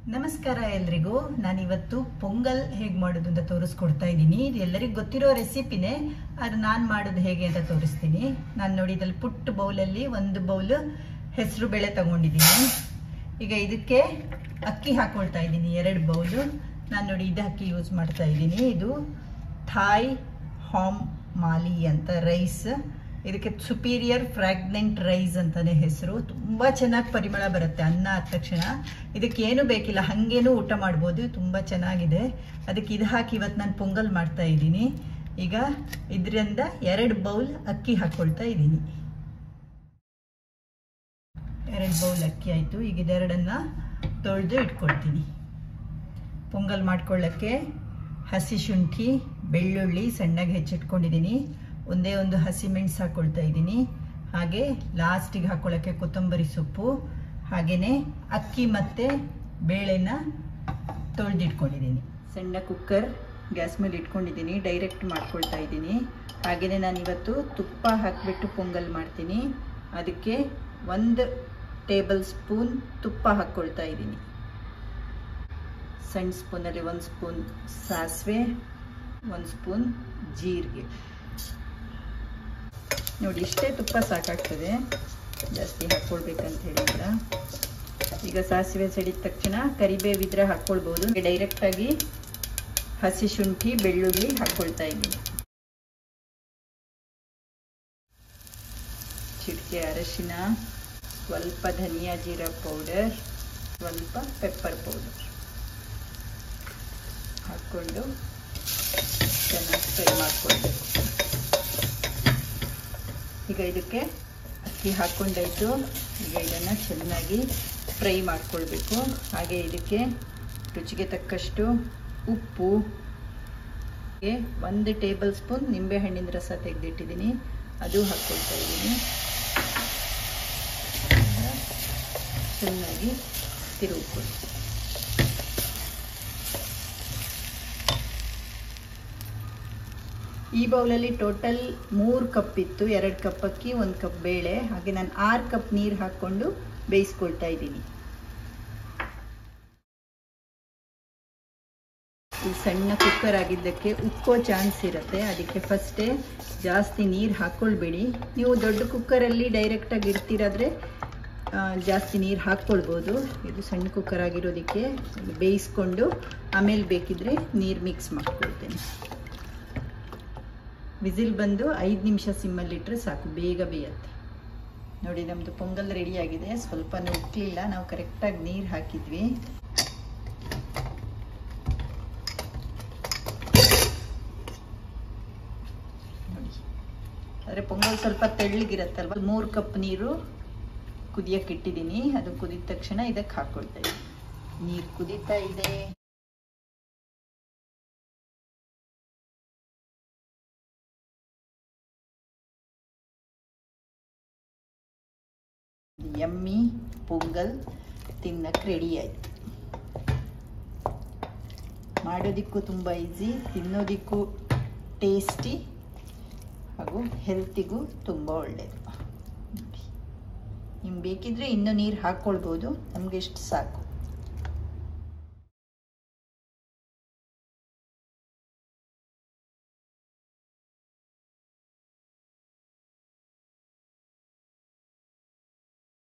ನಮಸ್ಕಾರ ಎಲ್ರಿಗೂ ನಾನಿವತ್ತು ಪೊಂಗಲ್ ಹೇಗೆ ಮಾಡೋದು ಅಂತ ತೋರಿಸ್ಕೊಡ್ತಾ ಇದ್ದೀನಿ ಇದು ಎಲ್ಲರಿಗೂ ಗೊತ್ತಿರೋ ರೆಸಿಪಿನೇ ಅದು ನಾನು ಮಾಡೋದು ಹೇಗೆ ಅಂತ ತೋರಿಸ್ತೀನಿ ನಾನು ನೋಡಿ ಇದ್ರಲ್ಲಿ ಪುಟ್ಟ ಬೌಲಲ್ಲಿ ಒಂದು ಬೌಲ್ ಹೆಸರು ಬೇಳೆ ತಗೊಂಡಿದ್ದೀನಿ ಈಗ ಇದಕ್ಕೆ ಅಕ್ಕಿ ಹಾಕೊಳ್ತಾ ಇದ್ದೀನಿ ಎರಡು ಬೌಲು ನಾನು ನೋಡಿ ಇದು ಅಕ್ಕಿ ಯೂಸ್ ಮಾಡ್ತಾ ಇದ್ದೀನಿ ಇದು ಥಾಯ್ ಹಾಮ್ ಮಾಲಿ ಅಂತ ರೈಸ್ ಇದಕ್ಕೆ ಸುಪೀರಿಯರ್ ಫ್ರಾಗ್ನೆಂಟ್ ರೈಸ್ ಅಂತಾನೆ ಹೆಸರು ತುಂಬ ಚೆನ್ನಾಗಿ ಪರಿಮಳ ಬರುತ್ತೆ ಅನ್ನ ಆದ ತಕ್ಷಣ ಇದಕ್ಕೆ ಏನು ಬೇಕಿಲ್ಲ ಹಾಗೇನೂ ಊಟ ಮಾಡ್ಬೋದು ತುಂಬ ಚೆನ್ನಾಗಿದೆ ಅದಕ್ಕೆ ಇದು ಹಾಕಿ ಇವತ್ತು ನಾನು ಪೊಂಗಲ್ ಮಾಡ್ತಾ ಇದ್ದೀನಿ ಈಗ ಇದರಿಂದ ಎರಡು ಬೌಲ್ ಅಕ್ಕಿ ಹಾಕ್ಕೊಳ್ತಾ ಇದ್ದೀನಿ ಎರಡು ಬೌಲ್ ಅಕ್ಕಿ ಆಯಿತು ಈಗ ಇದೆರಡನ್ನು ತೊಳೆದು ಇಟ್ಕೊಳ್ತೀನಿ ಪೊಂಗಲ್ ಮಾಡ್ಕೊಳ್ಳೋಕ್ಕೆ ಹಸಿ ಶುಂಠಿ ಬೆಳ್ಳುಳ್ಳಿ ಸಣ್ಣಗೆ ಹೆಚ್ಚಿಟ್ಕೊಂಡಿದ್ದೀನಿ ಒಂದೇ ಒಂದು ಹಸಿ ಮೆಣಸು ಹಾಕ್ಕೊಳ್ತಾ ಇದ್ದೀನಿ ಹಾಗೆ ಲಾಸ್ಟಿಗೆ ಹಾಕ್ಕೊಳ್ಳೋಕ್ಕೆ ಕೊತ್ತಂಬರಿ ಸೊಪ್ಪು ಹಾಗೆಯೇ ಅಕ್ಕಿ ಮತ್ತು ಬೇಳೆನ ತೊಳೆದಿಟ್ಕೊಂಡಿದ್ದೀನಿ ಸಣ್ಣ ಕುಕ್ಕರ್ ಗ್ಯಾಸ್ ಮೇಲೆ ಇಟ್ಕೊಂಡಿದ್ದೀನಿ ಡೈರೆಕ್ಟ್ ಮಾಡ್ಕೊಳ್ತಾ ಇದ್ದೀನಿ ಹಾಗೆಯೇ ನಾನು ಇವತ್ತು ತುಪ್ಪ ಹಾಕಿಬಿಟ್ಟು ಪೊಂಗಲ್ ಮಾಡ್ತೀನಿ ಅದಕ್ಕೆ ಒಂದು ಟೇಬಲ್ ಸ್ಪೂನ್ ತುಪ್ಪ ಹಾಕ್ಕೊಳ್ತಾ ಇದ್ದೀನಿ ಸಣ್ಣ ಸ್ಪೂನಲ್ಲಿ ಒಂದು ಸ್ಪೂನ್ ಸಾಸಿವೆ ಒಂದು ಸ್ಪೂನ್ ಜೀರಿಗೆ ನೋಡಿ ಇಷ್ಟೇ ತುಪ್ಪ ಸಾಕಾಗ್ತದೆ ಜಾಸ್ತಿ ಹಾಕ್ಕೊಳ್ಬೇಕಂತ ಹೇಳಿಲ್ಲ ಈಗ ಸಾಸಿವೆ ಸಡಿದ ತಕ್ಷಣ ಕರಿಬೇವಿದ್ರೆ ಹಾಕ್ಕೊಳ್ಬೋದು ಡೈರೆಕ್ಟಾಗಿ ಹಸಿ ಶುಂಠಿ ಬೆಳ್ಳುಳ್ಳಿ ಹಾಕ್ಕೊಳ್ತಾ ಇದ್ದೀನಿ ಚಿಟಿಕೆ ಅರಶಿನ ಸ್ವಲ್ಪ ಧನಿಯಾ ಜೀರಾ ಪೌಡರ್ ಸ್ವಲ್ಪ ಪೆಪ್ಪರ್ ಪೌಡರ್ ಹಾಕ್ಕೊಂಡು ಚೆನ್ನಾಗಿ ಫ್ರೈ ಮಾಡಿಕೊಳ್ಬೇಕು ಈಗ ಇದಕ್ಕೆ ಅಕ್ಕಿ ಹಾಕ್ಕೊಂಡಾಯ್ತು ಈಗ ಇದನ್ನು ಚೆನ್ನಾಗಿ ಫ್ರೈ ಮಾಡ್ಕೊಳ್ಬೇಕು ಹಾಗೆ ಇದಕ್ಕೆ ರುಚಿಗೆ ತಕ್ಕಷ್ಟು ಉಪ್ಪು ಒಂದು ಟೇಬಲ್ ಸ್ಪೂನ್ ನಿಂಬೆಹಣ್ಣಿನ ರಸ ತೆಗೆದಿಟ್ಟಿದ್ದೀನಿ ಅದು ಹಾಕ್ಕೊಳ್ತಾ ಇದ್ದೀನಿ ಚೆನ್ನಾಗಿ ತಿರುಗಿಕೊಳ್ತೀನಿ ಈ ಬೌಲಲ್ಲಿ ಟೋಟಲ್ ಮೂರು ಕಪ್ ಇತ್ತು ಎರಡು ಕಪ್ ಅಕ್ಕಿ ಒಂದು ಕಪ್ ಬೇಳೆ ಹಾಗೆ ನಾನು ಆರು ಕಪ್ ನೀರು ಹಾಕ್ಕೊಂಡು ಬೇಯಿಸ್ಕೊಳ್ತಾ ಇದ್ದೀನಿ ಈ ಸಣ್ಣ ಕುಕ್ಕರ್ ಆಗಿದ್ದಕ್ಕೆ ಉಕ್ಕೋ ಚಾನ್ಸ್ ಇರುತ್ತೆ ಅದಕ್ಕೆ ಫಸ್ಟೇ ಜಾಸ್ತಿ ನೀರು ಹಾಕ್ಕೊಳ್ಬೇಡಿ ನೀವು ದೊಡ್ಡ ಕುಕ್ಕರಲ್ಲಿ ಡೈರೆಕ್ಟಾಗಿ ಇರ್ತಿರಾದ್ರೆ ಜಾಸ್ತಿ ನೀರು ಹಾಕ್ಕೊಳ್ಬೋದು ಇದು ಸಣ್ಣ ಕುಕ್ಕರ್ ಆಗಿರೋದಕ್ಕೆ ಬೇಯಿಸ್ಕೊಂಡು ಆಮೇಲೆ ಬೇಕಿದ್ರೆ ನೀರು ಮಿಕ್ಸ್ ಮಾಡ್ಕೊಳ್ತೇನೆ ವಿಸಿಲ್ ಬಂದು ಐದು ನಿಮಿಷ ಸಿಮ್ಮಲ್ಲಿಟ್ಟರೆ ಸಾಕು ಬೇಗ ಬೇಯತ್ತೆ ನೋಡಿ ನಮ್ಮದು ಪೊಂಗಲ್ ರೆಡಿಯಾಗಿದೆ ಸ್ವಲ್ಪ ಉಕ್ಕಲಿಲ್ಲ ನಾವು ಕರೆಕ್ಟಾಗಿ ನೀರು ಹಾಕಿದ್ವಿ ನೋಡಿ ಆದರೆ ಪೊಂಗಲ್ ಸ್ವಲ್ಪ ತೆಳ್ಳಗಿರತ್ತಲ್ವ ಮೂರು ಕಪ್ ನೀರು ಕುದಿಯಕ್ಕೆ ಇಟ್ಟಿದ್ದೀನಿ ಅದು ಕುದಿದ ತಕ್ಷಣ ಇದಕ್ಕೆ ಹಾಕ್ಕೊಳ್ತಾ ಇದ್ದೀನಿ ನೀರು ಕುದೀತಾ ಇದೆ ಯಮ್ಮಿ ಪೊಂಗಲ್ ತಿನ್ನಕ್ಕೆ ರೆಡಿ ಆಯಿತು ಮಾಡೋದಕ್ಕೂ ತುಂಬ ಈಸಿ ತಿನ್ನೋದಕ್ಕೂ ಟೇಸ್ಟಿ ಹಾಗೂ ಹೆಲ್ತಿಗೂ ತುಂಬ ಒಳ್ಳೆಯದು ನಿಮ್ಗೆ ಬೇಕಿದ್ರೆ ಇನ್ನೂ ನೀರು ಹಾಕ್ಕೊಳ್ಬೋದು ನಮಗೆ ಇಷ್ಟು ಸಾಕು